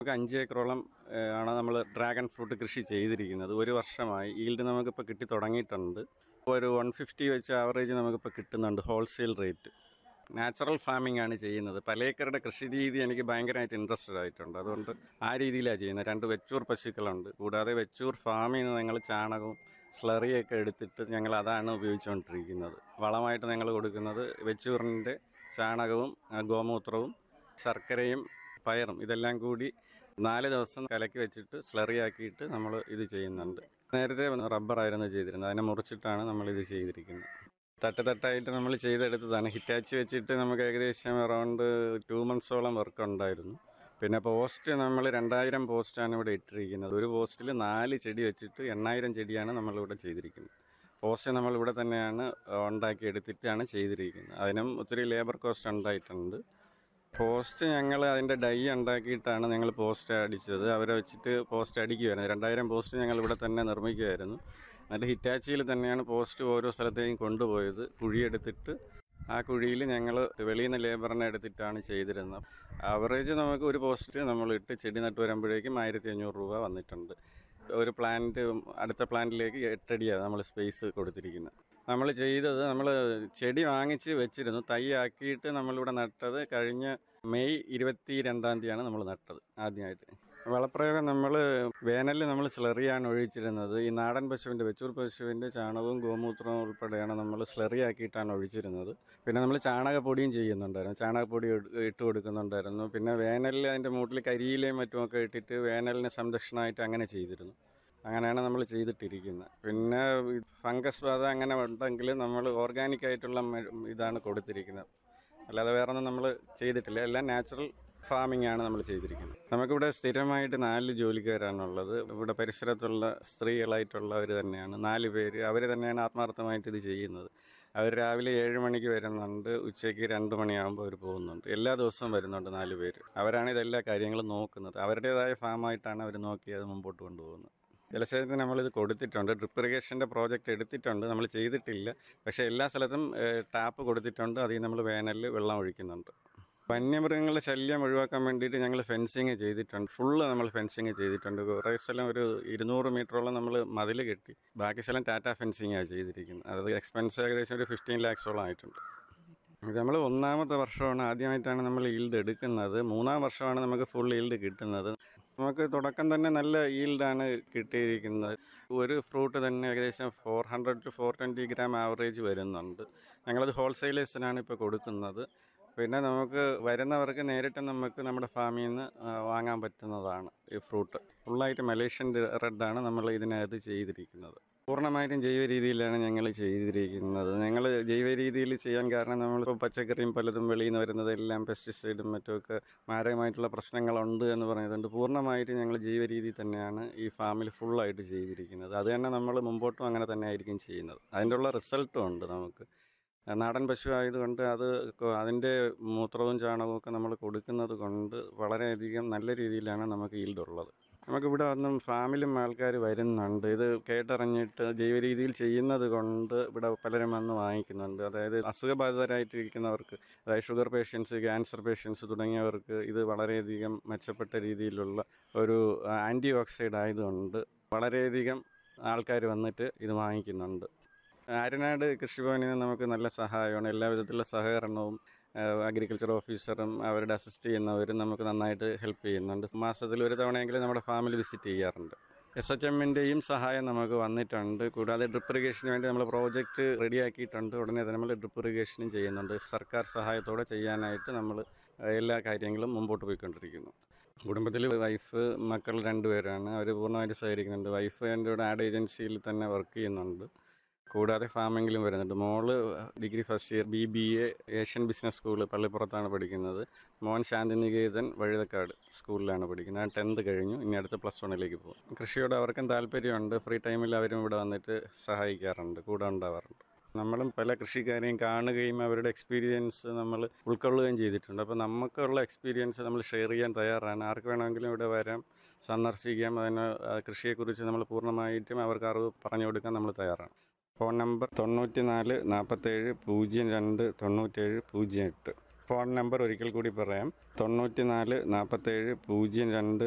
നമുക്ക് അഞ്ച് ഏക്കറോളം ഏഹ്, ആണ് നമ്മൾ ഡ്രാഗൺ ഫ്രൂട്ട് കൃഷി ചെയ്തിരിക്കുന്നത് ഒരു വർഷമായി ഈൽഡ് നമുക്കിപ്പോൾ കിട്ടി തുടങ്ങിയിട്ടുണ്ട് ഇപ്പോൾ ഒരു വൺ ഫിഫ്റ്റി വെച്ച് ആവറേജ് നമുക്കിപ്പോൾ കിട്ടുന്നുണ്ട് ഹോൾസെയിൽ റേറ്റ് നാച്ചുറൽ ഫാമിംഗ് ആണ് ചെയ്യുന്നത് പലേക്കറുടെ കൃഷി രീതി എനിക്ക് ഭയങ്കരമായിട്ട് ഇൻട്രസ്റ്റഡ് ആയിട്ടുണ്ട് അതുകൊണ്ട് ആ രീതിയിലാണ് ചെയ്യുന്നത് രണ്ട് വെച്ചൂർ പശുക്കളുണ്ട് കൂടാതെ വെച്ചൂർ ഫാമിൽ നിന്ന് ഞങ്ങൾ ചാണകവും സ്ലറിയൊക്കെ എടുത്തിട്ട് ഞങ്ങൾ അതാണ് ഉപയോഗിച്ചുകൊണ്ടിരിക്കുന്നത് വളമായിട്ട് ഞങ്ങൾ കൊടുക്കുന്നത് വെച്ചൂറിൻ്റെ ചാണകവും ആ, ഗോമൂത്രവും ശർക്കരയും പയറും ഇതെല്ലാം കൂടി നാല് ദിവസം കലക്കി വെച്ചിട്ട് സ്ലറി ആക്കിയിട്ട് നമ്മൾ ഇത് ചെയ്യുന്നുണ്ട് നേരത്തെ റബ്ബറായിരുന്നു ചെയ്തിരുന്നത് അതിനെ മുറിച്ചിട്ടാണ് നമ്മൾ ഇത് ചെയ്തിരിക്കുന്നത് തട്ട് തട്ടായിട്ട് നമ്മൾ ചെയ്തെടുത്തതാണ് ഹിറ്റാച്ചി വെച്ചിട്ട് നമുക്ക് ഏകദേശം അറൗണ്ട് ടു മന്ത്സോളം വർക്ക് ഉണ്ടായിരുന്നു പിന്നെ പോസ്റ്റ് നമ്മൾ രണ്ടായിരം പോസ്റ്റാണ് ഇവിടെ ഇട്ടിരിക്കുന്നത് ഒരു പോസ്റ്റിൽ നാല് ചെടി വെച്ചിട്ട് എണ്ണായിരം ചെടിയാണ് നമ്മളിവിടെ ചെയ്തിരിക്കുന്നത് പോസ്റ്റ് നമ്മളിവിടെ തന്നെയാണ് ഉണ്ടാക്കി എടുത്തിട്ടാണ് ചെയ്തിരിക്കുന്നത് അതിനും ഒത്തിരി ലേബർ കോസ്റ്റ് ഉണ്ടായിട്ടുണ്ട് പോസ്റ്റ് ഞങ്ങൾ അതിൻ്റെ ഡൈ ഉണ്ടാക്കിയിട്ടാണ് ഞങ്ങൾ പോസ്റ്റ് അടിച്ചത് അവരെ വെച്ചിട്ട് പോസ്റ്റ് അടിക്കുമായിരുന്നു രണ്ടായിരം പോസ്റ്റ് ഞങ്ങൾ ഇവിടെ തന്നെ നിർമ്മിക്കുമായിരുന്നു എന്നിട്ട് ഹിറ്റാച്ചിയിൽ തന്നെയാണ് പോസ്റ്റ് ഓരോ സ്ഥലത്തേക്കും കൊണ്ടുപോയത് കുഴിയെടുത്തിട്ട് ആ കുഴിയിൽ ഞങ്ങൾ വെളിയിൽ നിന്ന് ലേബറിനെ എടുത്തിട്ടാണ് ചെയ്തിരുന്നത് ആവറേജ് നമുക്ക് ഒരു പോസ്റ്റ് നമ്മൾ ഇട്ട് ചെടി നട്ട് വരുമ്പോഴേക്കും ആയിരത്തി അഞ്ഞൂറ് രൂപ വന്നിട്ടുണ്ട് ഒരു പ്ലാന്റ് അടുത്ത പ്ലാന്റിലേക്ക് എട്ടടിയാണ് നമ്മൾ സ്പേസ് കൊടുത്തിരിക്കുന്നത് നമ്മൾ ചെയ്തത് നമ്മൾ ചെടി വാങ്ങിച്ച് വെച്ചിരുന്നു തൈ ആക്കിയിട്ട് നമ്മളിവിടെ നട്ടത് കഴിഞ്ഞ മെയ് ഇരുപത്തി രണ്ടാം തീയതിയാണ് നമ്മൾ നട്ടത് ആദ്യമായിട്ട് വളപ്രയോഗം നമ്മൾ വേനലിൽ നമ്മൾ സ്ലറിയാണ് ഒഴിച്ചിരുന്നത് ഈ നാടൻ പശുവിൻ്റെ വെച്ചൂർ പശുവിൻ്റെ ചാണകവും ഗോമൂത്രവും ഉൾപ്പെടെയാണ് നമ്മൾ സ്ലറി ആക്കിയിട്ടാണ് ഒഴിച്ചിരുന്നത് പിന്നെ നമ്മൾ ചാണകപ്പൊടിയും ചെയ്യുന്നുണ്ടായിരുന്നു ചാണകപ്പൊടി ഇട്ട് ഇട്ട് കൊടുക്കുന്നുണ്ടായിരുന്നു പിന്നെ വേനലിൽ അതിൻ്റെ മൂട്ടിൽ കരിയിലയും മറ്റുമൊക്കെ ഇട്ടിട്ട് വേനലിന് സംരക്ഷണമായിട്ട് അങ്ങനെ ചെയ്തിരുന്നു അങ്ങനെയാണ് നമ്മൾ ചെയ്തിട്ടിരിക്കുന്നത് പിന്നെ ഈ ഫംഗസ് ബാധ അങ്ങനെ ഉണ്ടെങ്കിൽ നമ്മൾ ഓർഗാനിക് ആയിട്ടുള്ള മെ- ഇതാണ് കൊടുത്തിരിക്കുന്നത് അല്ലാതെ വേറെ ഒന്നും നമ്മൾ ചെയ്തിട്ടില്ല എല്ലാം നാച്ചുറൽ ഫാമിംഗ് ആണ് നമ്മൾ ചെയ്തിരിക്കുന്നത് നമുക്കിവിടെ സ്ഥിരമായിട്ട് നാല് ജോലിക്കാരാണുള്ളത് ഇവിടെ പരിസരത്തുള്ള സ്ത്രീകളായിട്ടുള്ളവർ തന്നെയാണ് നാല് പേര് അവർ തന്നെയാണ് ആത്മാർത്ഥമായിട്ട് ഇത് ചെയ്യുന്നത് അവർ രാവിലെ ഏഴ് മണിക്ക് വരുന്നുണ്ട് ഉച്ചയ്ക്ക് രണ്ട് മണിയാകുമ്പോൾ അവർ പോകുന്നുണ്ട് എല്ലാ ദിവസവും വരുന്നുണ്ട് നാല് പേര് അവരാണ് ഇതെല്ലാ കാര്യങ്ങളും നോക്കുന്നത് അവരുടേതായ ഫാമായിട്ടാണ് അവർ നോക്കി അത് മുമ്പോട്ട് കൊണ്ടുപോകുന്നത് ജലസേചനത്തിന് നമ്മളിത് കൊടുത്തിട്ടുണ്ട് ഡ്രിപ്പ് ഇറിഗേഷൻ്റെ പ്രോജക്റ്റ് എടുത്തിട്ടുണ്ട് നമ്മൾ ചെയ്തിട്ടില്ല പക്ഷേ എല്ലാ സ്ഥലത്തും ഏഹ്, ടാപ്പ് കൊടുത്തിട്ടുണ്ട് അതിൽ നമ്മൾ വേനലിൽ വെള്ളം ഒഴിക്കുന്നുണ്ട് വന്യമൃഗങ്ങളുടെ ശല്യം ഒഴിവാക്കാൻ വേണ്ടിയിട്ട് ഞങ്ങൾ ഫെൻസിങ് ചെയ്തിട്ടുണ്ട് ഫുള്ള് നമ്മൾ ഫെൻസിങ് ചെയ്തിട്ടുണ്ട് കുറേ സ്ഥലം ഒരു ഇരുന്നൂറ് മീറ്ററോളം നമ്മൾ മതിൽ കെട്ടി ബാക്കി സ്ഥലം ടാറ്റ ഫെൻസിങ്ങാണ് ചെയ്തിരിക്കുന്നത് അത് എക്സ്പെൻസ് ഏകദേശം ഒരു ഫിഫ്റ്റീൻ ലാക്സോളം ആയിട്ടുണ്ട് ഇത് നമ്മൾ ഒന്നാമത്തെ വർഷമാണ് ആദ്യമായിട്ടാണ് നമ്മൾ ഈൽഡ് എടുക്കുന്നത് മൂന്നാം വർഷമാണ് നമുക്ക് ഫുൾ ഈൽഡ് കിട്ടുന്നത് നമുക്ക് തുടക്കം തന്നെ നല്ല ഈൽഡാണ് കിട്ടിയിരിക്കുന്നത് ഒരു ഫ്രൂട്ട് തന്നെ ഏകദേശം four hundred to four twenty gram average വരുന്നുണ്ട് ഞങ്ങളത് ഹോൾസെയിലേഴ്സിനാണ് ഇപ്പോൾ കൊടുക്കുന്നത് പിന്നെ നമുക്ക് വരുന്നവർക്ക് നേരിട്ട് നമുക്ക് നമ്മുടെ ഫാമിൽ നിന്ന് ആ, വാങ്ങാൻ പറ്റുന്നതാണ് ഈ ഫ്രൂട്ട് ഫുള്ളായിട്ട് മലേഷ്യൻ റെഡാണ് നമ്മൾ ഇതിനകത്ത് ചെയ്തിരിക്കുന്നത് പൂർണ്ണമായിട്ടും ജൈവ രീതിയിലാണ് ഞങ്ങൾ ചെയ്തിരിക്കുന്നത് ഞങ്ങൾ ജൈവ രീതിയിൽ ചെയ്യാൻ കാരണം നമ്മളിപ്പോൾ പച്ചക്കറിയും പലതും വെളിയിൽ നിന്ന് വരുന്നതെല്ലാം പെസ്റ്റിസൈഡും മറ്റുമൊക്കെ മാരകമായിട്ടുള്ള പ്രശ്നങ്ങളുണ്ട് എന്ന് പറയുന്നുണ്ട് പൂർണ്ണമായിട്ട് ഞങ്ങൾ ജൈവ രീതി തന്നെയാണ് ഈ ഫാമിൽ ഫുള്ളായിട്ട് ചെയ്തിരിക്കുന്നത് അത് തന്നെ നമ്മൾ മുമ്പോട്ടും അങ്ങനെ തന്നെ ആയിരിക്കും ചെയ്യുന്നത് അതിൻ്റെ ഉള്ള റിസൾട്ടും ഉണ്ട് നമുക്ക് നാടൻ പശു ആയതുകൊണ്ട് അത് കൊ- അതിൻ്റെ മൂത്രവും ചാണകവും ഒക്കെ നമ്മൾ കൊടുക്കുന്നത് കൊണ്ട് വളരെയധികം നല്ല രീതിയിലാണ് നമുക്ക് ഈൽഡ് ഉള്ളത് നമുക്കിവിടെ വന്നും ഫാമിലും ആൾക്കാർ വരുന്നുണ്ട് ഇത് കേട്ടറിഞ്ഞിട്ട് ജൈവ രീതിയിൽ ചെയ്യുന്നത് കൊണ്ട് ഇവിടെ പലരും വന്ന് വാങ്ങിക്കുന്നുണ്ട് അതായത് അസുഖബാധിതരായിട്ടിരിക്കുന്നവർക്ക് അതായത് ഷുഗർ പേഷ്യൻസ് ക്യാൻസർ പേഷ്യൻസ് തുടങ്ങിയവർക്ക് ഇത് വളരെയധികം മെച്ചപ്പെട്ട രീതിയിലുള്ള ഒരു ആൻറ്റി ഓക്സൈഡ് ആയതുകൊണ്ട് വളരെയധികം ആൾക്കാർ വന്നിട്ട് ഇത് വാങ്ങിക്കുന്നുണ്ട് ആര്യനാട് കൃഷിഭവനിൽ നിന്ന് നമുക്ക് നല്ല സഹായമാണ് എല്ലാവിധത്തിലുള്ള സഹകരണവും അഗ്രികൾച്ചർ ഓഫീസറും അവരുടെ അസിസ്റ്റ് ചെയ്യുന്നവരും നമുക്ക് നന്നായിട്ട് ഹെൽപ്പ് ചെയ്യുന്നുണ്ട് മാസത്തിൽ ഒരു തവണയെങ്കിലും നമ്മുടെ ഫാമിൽ വിസിറ്റ് ചെയ്യാറുണ്ട് എസ് എച്ച് എമ്മിൻ്റെയും സഹായം നമുക്ക് വന്നിട്ടുണ്ട് കൂടാതെ ഡ്രിപ്പ് ഇറിഗേഷന് വേണ്ടി നമ്മൾ പ്രോജക്റ്റ് റെഡിയാക്കിയിട്ടുണ്ട് ഉടനെ തന്നെ നമ്മൾ ഡ്രിപ്പ് ഇറിഗേഷനും ചെയ്യുന്നുണ്ട് സർക്കാർ സഹായത്തോടെ ചെയ്യാനായിട്ട് നമ്മൾ എല്ലാ കാര്യങ്ങളും മുമ്പോട്ട് പോയിക്കൊണ്ടിരിക്കുന്നു കുടുംബത്തിൽ വൈഫ് മക്കൾ രണ്ടുപേരാണ് അവർ പൂർണ്ണമായിട്ട് സഹകരിക്കുന്നുണ്ട് വൈഫ് എൻ്റെ കൂടെ ആഡ് ഏജൻസിയിൽ തന്നെ വർക്ക് ചെയ്യുന്നുണ്ട് കൂടാതെ ഫാമിങ്ങിലും വരുന്നുണ്ട് മോള് degree first year B B A Asian business school പള്ളിപ്പുറത്താണ് പഠിക്കുന്നത് മോൻ ശാന്തിനികേതൻ വഴുതക്കാട് സ്കൂളിലാണ് പഠിക്കുന്നത് ടെൻത്ത് കഴിഞ്ഞു ഇനി അടുത്ത് പ്ലസ് വണ്ണിലേക്ക് പോകും കൃഷിയോട് അവർക്കും താല്പര്യമുണ്ട് ഫ്രീ ടൈമിൽ അവരും ഇവിടെ വന്നിട്ട് സഹായിക്കാറുണ്ട് കൂടെ ഉണ്ടാവാറുണ്ട് നമ്മളും പല കൃഷിക്കാരെയും കാണുകയും അവരുടെ എക്സ്പീരിയൻസ് നമ്മൾ ഉൾക്കൊള്ളുകയും ചെയ്തിട്ടുണ്ട് അപ്പോൾ നമുക്കുള്ള എക്സ്പീരിയൻസ് നമ്മൾ ഷെയർ ചെയ്യാൻ തയ്യാറാണ് ആർക്ക് വേണമെങ്കിലും ഇവിടെ വരാം സന്ദർശിക്കാം അതിന് ആ, കൃഷിയെക്കുറിച്ച് നമ്മൾ പൂർണ്ണമായിട്ടും അവർക്ക് അറിവ് പറഞ്ഞു കൊടുക്കാൻ നമ്മൾ തയ്യാറാണ് ഫോൺ നമ്പർ തൊണ്ണൂറ്റി നാല് നാൽപ്പത്തേഴ് പൂജ്യം രണ്ട് തൊണ്ണൂറ്റേഴ് പൂജ്യം എട്ട് ഫോൺ നമ്പർ ഒരിക്കൽ കൂടി പറയാം തൊണ്ണൂറ്റി നാല് നാൽപ്പത്തേഴ് പൂജ്യം രണ്ട്